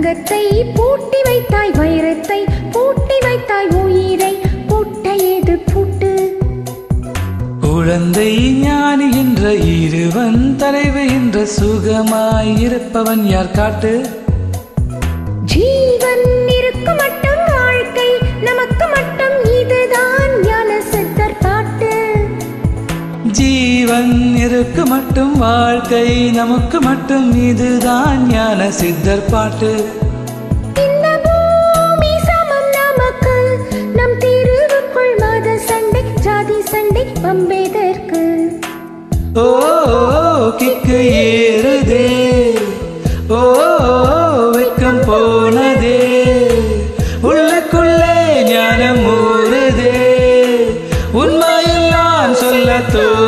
தங்கத்தை பூட்டி வைத்தாய் வைரத்தை பூட்டி வைத்தாய் உயிரை பூட்டையது பூட்டு குழந்தை ஞானி என்ற இருவன் தலைவு என்ற சுகமாய் இருப்பவன் யார் காட்டு ஜீவன் இருக்கு மட்டும் வாழ்க்கை நமக்கு மட்டும் இதுதான் ஞான சித்தர் பாட்டு ஜீவன் இருக்கு மட்டும் வாழ்க்கை நமக்கு மட்டும் இதுதான் ஞான சித்தர் பாட்டு இந்த பூமி சமம் நமக்கு நம் திருவுக்குள் மத சண்டை ஜாதி சண்டை பம்பேதற்கு ஓ கிக்கு ஏறுதே ஓ வெக்கம் போனதே உள்ளுக்குள்ளே ஞானம் ஊறுதே உண்மையெல்லாம் சொல்ல தோ